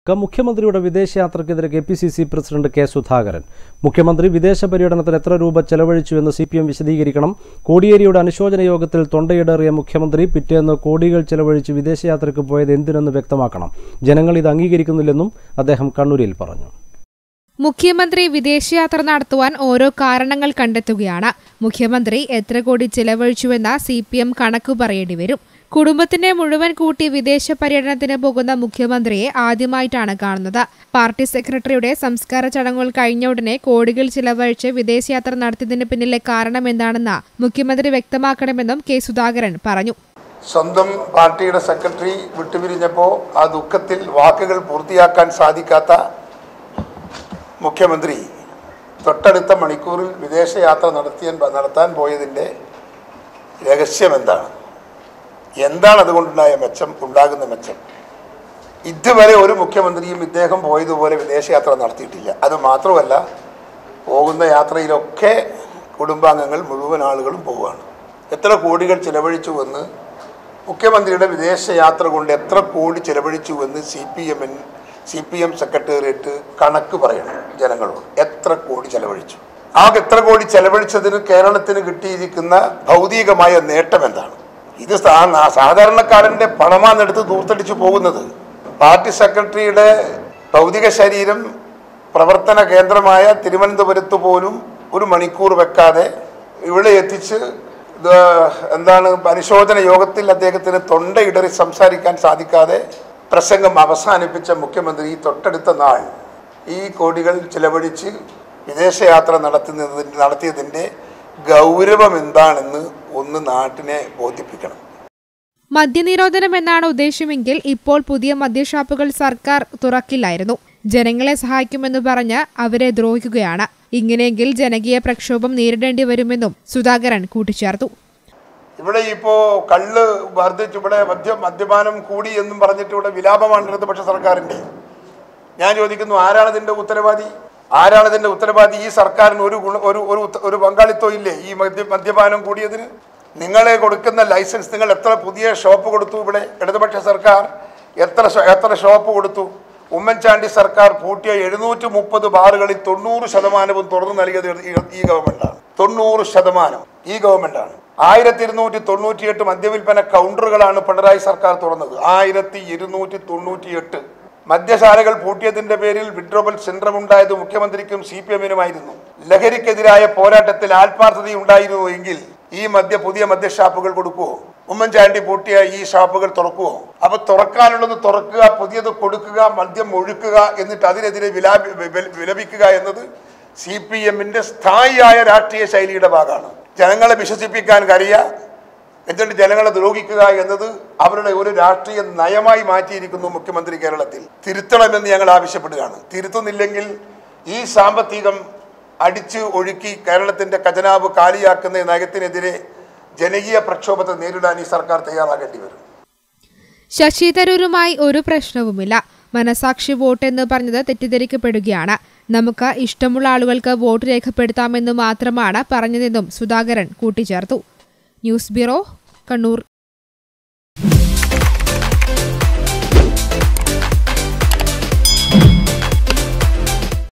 മുഖ്യമന്ത്രിയുടെ വിദേശയാത്രയ്ക്കെതിരെ K P C C president K Sudhakaran മുഖ്യമന്ത്രി വിദേശ പര്യടനത്തിന് എത്ര രൂപ ചെലവഴിച്ചുവെന്ന് സി പി എം വിശദീകരിക്കണം കോടിയേരിയുടെ അനുശോചന യോഗത്തിൽ തൊണ്ടയിടറിയ മുഖ്യമന്ത്രി പിറ്റേന്ന് കോടികൾ ചെലവഴിച്ച് വിദേശയാത്രയ്ക്ക് പോയത് എന്തിനെന്ന് വ്യക്തമാക്കണം ജനങ്ങൾ ഇത് അംഗീകരിക്കുന്നില്ലെന്നും അദ്ദേഹം കണ്ണൂരിൽ പറഞ്ഞു മുഖ്യമന്ത്രി വിദേശയാത്ര നടത്തുവാൻ ഓരോ കാരണങ്ങൾ കണ്ടെത്തുകയാണ് മുഖ്യമന്ത്രി എത്ര കോടി ചെലവഴിച്ചുവെന്ന സി പി എം കണക്കു പറയേണ്ടി വരും കുടുംബത്തിനെ മുഴുവൻ കൂട്ടി വിദേശ പര്യടനത്തിന് പോകുന്ന മുഖ്യമന്ത്രിയെ ആദ്യമായിട്ടാണ് കാണുന്നത് പാർട്ടി സെക്രട്ടറിയുടെ സംസ്കാര ചടങ്ങുകൾ കഴിഞ്ഞ ഉടനെ കോടികൾ ചിലവഴിച്ച് വിദേശയാത്ര നടത്തിയതിന് പിന്നിലെ കാരണം എന്താണെന്ന് മുഖ്യമന്ത്രി വ്യക്തമാക്കണമെന്നും കെ സുധാകരൻ പറഞ്ഞു സ്വന്തം പാർട്ടിയുടെ സെക്രട്ടറി വിട്ടുപിരിഞ്ഞപ്പോൾ ആ ദുഃഖത്തിൽ വാക്കുകൾ പൂർത്തിയാക്കാൻ സാധിക്കാത്ത മുഖ്യമന്ത്രി തൊട്ടടുത്ത മണിക്കൂറിൽ വിദേശയാത്ര നടത്തിയ നടത്താൻ പോയതിൻ്റെ രഹസ്യം എന്താണ് എന്താണ് അതുകൊണ്ടുണ്ടായ മെച്ചം ഉണ്ടാകുന്ന മെച്ചം ഇതുവരെ ഒരു മുഖ്യമന്ത്രിയും ഇദ്ദേഹം പോയതുപോലെ വിദേശയാത്ര നടത്തിയിട്ടില്ല അത് മാത്രമല്ല പോകുന്ന യാത്രയിലൊക്കെ കുടുംബാംഗങ്ങൾ മുഴുവൻ ആളുകളും പോവുകയാണ് എത്ര കോടികൾ ചിലവഴിച്ചുവെന്ന് മുഖ്യമന്ത്രിയുടെ വിദേശയാത്ര കൊണ്ട് എത്ര കോടി ചിലവഴിച്ചുവെന്ന് സി പി എമ്മിൻ സി പി എം സെക്രട്ടേറിയറ്റ് കണക്ക് പറയണം ജനങ്ങളോട് എത്ര കോടി ചെലവഴിച്ചു ആ എത്ര കോടി ചെലവഴിച്ചതിന് കേരളത്തിന് കിട്ടിയിരിക്കുന്ന ഭൗതികമായ നേട്ടം എന്താണ് ഇത് സാ- സാധാരണക്കാരന്റെ പണമാണെടുത്ത് ദൂർത്തടിച്ചു പോകുന്നത് പാർട്ടി സെക്രട്ടറിയുടെ ഭൗതിക ശരീരം പ്രവർത്തന കേന്ദ്രമായ തിരുവനന്തപുരത്ത് പോലും ഒരു മണിക്കൂർ വെക്കാതെ ഇവിടെ എത്തിച്ച് ഇത് എന്താണ് പരിശോധന യോഗത്തിൽ അദ്ദേഹത്തിന് തൊണ്ടയിടറി സംസാരിക്കാൻ സാധിക്കാതെ പ്രസംഗം അവസാനിപ്പിച്ച മുഖ്യമന്ത്രി തൊട്ടടുത്ത നാൾ ഈ കോടികൾ ചിലവഴിച്ച് വിദേശയാത്ര നടത്തുന്നതിന് നടത്തിയതിൻ്റെ ഗൗരവം എന്താണെന്ന് ഒന്ന് നാട്ടിനെ ബോധിപ്പിക്കണം മദ്യനിരോധനം എന്നാണ് ഉദ്ദേശമെങ്കിൽ ഇപ്പോൾ പുതിയ മദ്യഷാപ്പുകൾ സർക്കാർ തുറക്കില്ലായിരുന്നു ജനങ്ങളെ സഹായിക്കുമെന്ന് പറഞ്ഞ് അവരെ ദ്രോഹിക്കുകയാണ് ഇങ്ങനെയെങ്കിൽ ജനകീയ പ്രക്ഷോഭം നേരിടേണ്ടി വരുമെന്നും സുധാകരൻ കൂട്ടിച്ചേർത്തു ഇവിടെ ഇപ്പോൾ കള്ള് വർദ്ധിച്ചു ഇവിടെ മദ്യ മദ്യപാനം കൂടി എന്നും പറഞ്ഞിട്ട് ഇവിടെ വിലാപമാണ് ഇടതുപക്ഷ സർക്കാരിൻ്റെ ഞാൻ ചോദിക്കുന്നു ആരാണ് ഇതിൻ്റെ ഉത്തരവാദി ആരാണ് ഇതിൻ്റെ ഉത്തരവാദി ഈ സർക്കാരിന് ഒരു ഗുണ ഒരു ഒരു ഉത്ത- ഒരു പങ്കാളിത്തം ഇല്ലേ ഈ മദ്യ മദ്യപാനം കൂടിയതിന് നിങ്ങളെ കൊടുക്കുന്ന ലൈസൻസ് നിങ്ങൾ എത്ര പുതിയ ഷോപ്പ് കൊടുത്തു ഇവിടെ ഇടതുപക്ഷ സർക്കാർ എത്ര ഷോ- എത്ര ഷോപ്പ് കൊടുത്തു ഉമ്മൻചാണ്ടി സർക്കാർ പൂട്ടിയ എഴുന്നൂറ്റി മുപ്പത് ബാറുകളിൽ തൊണ്ണൂറ് ശതമാനവും തുറന്നു നൽകിയത് ഈ- ഈ ഗവൺമെന്റാണ് തൊണ്ണൂറ് ശതമാനം ഈ ഗവൺമെന്റാണ് ആയിരത്തി ഇരുന്നൂറ്റി തൊണ്ണൂറ്റിയെട്ട് മദ്യവിൽപ്പന കൗണ്ടറുകളാണ് പിണറായി സർക്കാർ തുറന്നത് ആയിരത്തി ഇരുന്നൂറ്റി തൊണ്ണൂറ്റിയെട്ട് മദ്യശാലകൾ പൂട്ടിയതിന്റെ പേരിൽ വിഡ്രോവൽ സിൻഡ്രം ഉണ്ടായത് മുഖ്യമന്ത്രിക്കും സി പി എമ്മിനുമായിരുന്നു ലഹരിക്കെതിരായ പോരാട്ടത്തിൽ ആത്മാർത്ഥതയുണ്ടായിരുന്നു എങ്കിൽ ഈ മദ്യ പുതിയ മദ്യഷാപ്പുകൾ കൊടുക്കുവോ ഉമ്മൻചാണ്ടി പൂട്ടിയ ഈ ഷാപ്പുകൾ തുറക്കുവോ അപ്പൊ തുറക്കാനുള്ളത് തുറക്കുക പുതിയത് കൊടുക്കുക മദ്യം ഒഴുക്കുക എന്നിട്ട് അതിനെതിരെ വിലാപി വില- വിലപിക്കുക എന്നത് സി പി എമ്മിന്റെ സ്ഥായിയായ രാഷ്ട്രീയ ശൈലിയുടെ ഭാഗമാണ് ജനങ്ങളെ വിശ്വസിപ്പിക്കാൻ കഴിയുക എന്നിട്ട് ജനങ്ങളെ ദ്രോഹിക്കുക എന്നത് അവരുടെ ഒരു രാഷ്ട്രീയ നയമായി മാറ്റിയിരിക്കുന്നു മുഖ്യമന്ത്രി കേരളത്തിൽ തിരുത്തണമെന്ന് ഞങ്ങൾ ആവശ്യപ്പെടുകയാണ് തിരുത്തുന്നില്ലെങ്കിൽ ഈ സാമ്പത്തികം അടിച്ച് ഒഴുക്കി കേരളത്തിന്റെ ഖജനാവ് കാലിയാക്കുന്ന ഈ നയത്തിനെതിരെ ജനകീയ പ്രക്ഷോഭത്തെ നേരിടാൻ ഈ സർക്കാർ തയ്യാറാകേണ്ടി വരും ശശി തരൂരുമായി ഒരു പ്രശ്നവുമില്ല മനസാക്ഷി വോട്ട് എന്ന് പറഞ്ഞത് തെറ്റിദ്ധരിക്കപ്പെടുകയാണ് നമുക്ക് ഇഷ്ടമുള്ള ആളുകൾക്ക് വോട്ട് രേഖപ്പെടുത്താമെന്ന് മാത്രമാണ് പറഞ്ഞതെന്നും സുധാകരൻ കൂട്ടിച്ചേർത്തു ന്യൂസ് ബ്യൂറോ കണ്ണൂർ